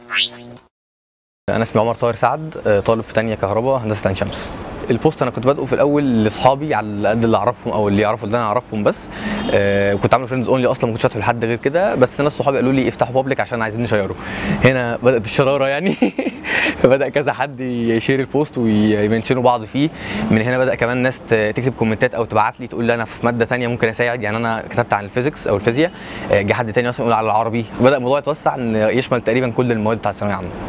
انا اسمي عمر طاهر سعد آه، طالب في تانية كهرباء هندسه عين شمس البوست انا كنت بادئه في الاول لاصحابي على قد اللي اعرفهم او اللي يعرفوا اللي انا اعرفهم بس آه كنت عامل فريندز اونلي اصلا ما كنتش فاتحه لحد غير كده بس ناس صحابي قالوا لي افتحوا بابليك عشان عايزين نشيره هنا بدات الشراره يعني فبدا كذا حد يشير البوست ويمنشنوا بعض فيه من هنا بدا كمان ناس ت- تكتب كومنتات او تبعت لي تقول لي انا في ماده تانية ممكن اساعد يعني انا كتبت عن الفيزيكس او الفيزياء آه، جه حد تاني مثلا يقول على العربي بدا الموضوع يتوسع ان يشمل تقريبا كل المواد بتاعت الثانويه العامه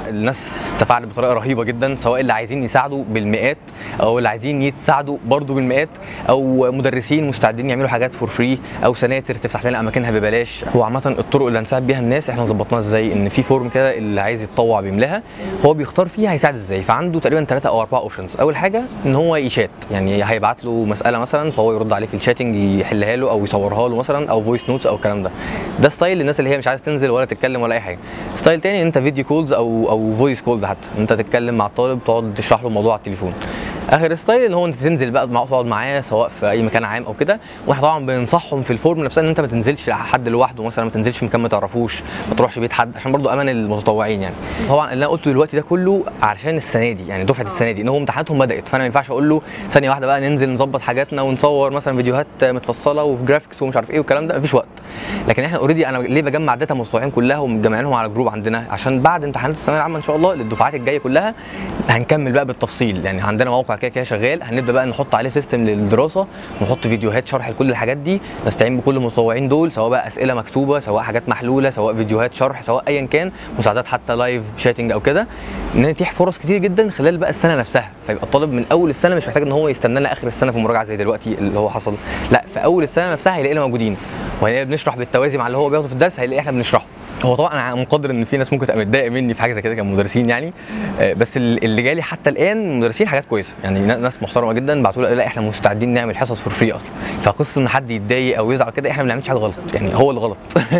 الناس تفاعلت بطريقه رهيبه جدا سواء اللي عايزين يساعدوا بالمئات او اللي عايزين يتساعدوا برضو بالمئات او مدرسين مستعدين يعملوا حاجات فور فري او سناتر تفتح لنا اماكنها ببلاش هو عامه الطرق اللي هنساعد بيها الناس احنا ظبطناها ازاي ان في فورم كده اللي عايز يتطوع بيملاها هو بيختار فيها هيساعد ازاي فعنده تقريبا ثلاثه او اربعه اوبشنز اول حاجه ان هو يشات يعني هيبعت له مساله مثلا فهو يرد عليه في الشاتنج يحلها له او يصورها له مثلا او فويس نوتس او الكلام ده ده ستايل للناس اللي هي مش عايزه تنزل ولا تتكلم ولا اي حاجه ستايل تاني ان انت فيديو كولز او او فويس كولز حتى انت تتكلم مع الطالب تقعد تشرح له الموضوع على التليفون اخر ستايل ان هو انت تنزل بقى معاه تقعد معاه سواء في اي مكان عام او كده واحنا طبعا بننصحهم في الفورم نفسها ان انت ما تنزلش حد لوحده مثلا ما تنزلش في مكان ما تعرفوش ما تروحش بيت حد عشان برضو امان المتطوعين يعني طبعا اللي انا قلته دلوقتي ده كله علشان السنه دي يعني دفعه السنه دي ان هو امتحاناتهم بدات فانا ما ينفعش اقول له ثانيه واحده بقى ننزل نظبط حاجاتنا ونصور مثلا فيديوهات متفصله وفي جرافيكس ومش عارف ايه والكلام ده مفيش وقت لكن احنا اوريدي انا ليه بجمع داتا المتطوعين كلها ومجمعينهم على جروب عندنا عشان بعد امتحانات الثانويه العامه ان شاء الله للدفعات الجايه كلها هنكمل بقى بالتفصيل يعني عندنا موقع كده كده شغال هنبدا بقى نحط عليه سيستم للدراسه نحط فيديوهات شرح لكل الحاجات دي نستعين بكل المتطوعين دول سواء بقى اسئله مكتوبه سواء حاجات محلوله سواء فيديوهات شرح سواء ايا كان مساعدات حتى لايف شاتنج او كده نتيح فرص كتير جدا خلال بقى السنه نفسها فيبقى الطالب من اول السنه مش محتاج ان هو يستنى لنا اخر السنه في مراجعه زي دلوقتي اللي هو حصل لا في اول السنه نفسها هيلاقينا موجودين وهنلاقي بنشرح بالتوازي مع اللي هو بياخده في الدرس هيلاقي احنا بنشرحه هو طبعا انا مقدر ان في ناس ممكن تبقى متضايقه مني في حاجه زي كده كمدرسين يعني آه، بس ال- اللي جالي حتى الان مدرسين حاجات كويسه يعني نا- ناس محترمه جدا بعتوا لي لا احنا مستعدين نعمل حصص فور فري اصلا فقصه ان حد يتضايق او يزعل كده احنا ما بنعملش حاجه غلط يعني هو اللي غلط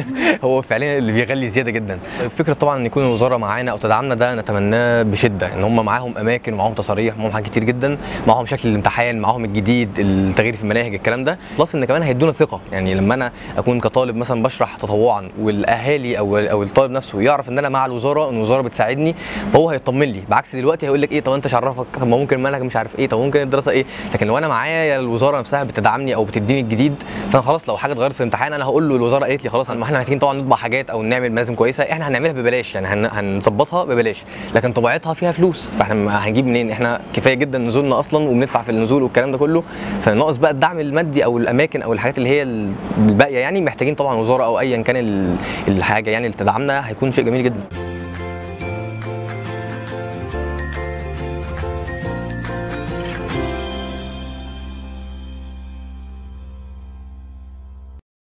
هو فعليا اللي بيغلي زياده جدا فكره طبعا ان يكون الوزاره معانا او تدعمنا ده نتمناه بشده ان هم معاهم اماكن ومعاهم تصاريح ومعاهم حاجات كتير جدا معاهم شكل الامتحان معاهم الجديد التغيير في المناهج الكلام ده بلس ان كمان هيدونا ثقه يعني لما انا اكون كطالب مثلا بشرح تطوعا والاهالي او او الطالب نفسه يعرف ان انا مع الوزاره ان الوزاره بتساعدني فهو هيطمن لي بعكس دلوقتي هيقول لك ايه طب انت مش عرفك طب ما ممكن المنهج مش عارف ايه طب ممكن الدراسه ايه لكن لو انا معايا الوزاره نفسها بتدعمني او بتديني الجديد فانا خلاص لو حاجه اتغيرت في الامتحان انا هقول له الوزاره قالت لي خلاص ما احنا محتاجين طبعا نطبع حاجات او نعمل ملازم كويسه احنا هنعملها ببلاش يعني هن- هنظبطها ببلاش لكن طباعتها فيها فلوس فاحنا ما هنجيب منين احنا كفايه جدا نزولنا اصلا وبندفع في النزول والكلام ده كله فناقص بقى الدعم المادي او الاماكن او الحاجات اللي هي الباقيه يعني محتاجين طبعا وزاره او ايا كان ال- الحاجه يعني اللي تدعمنا هيكون شيء جميل جدا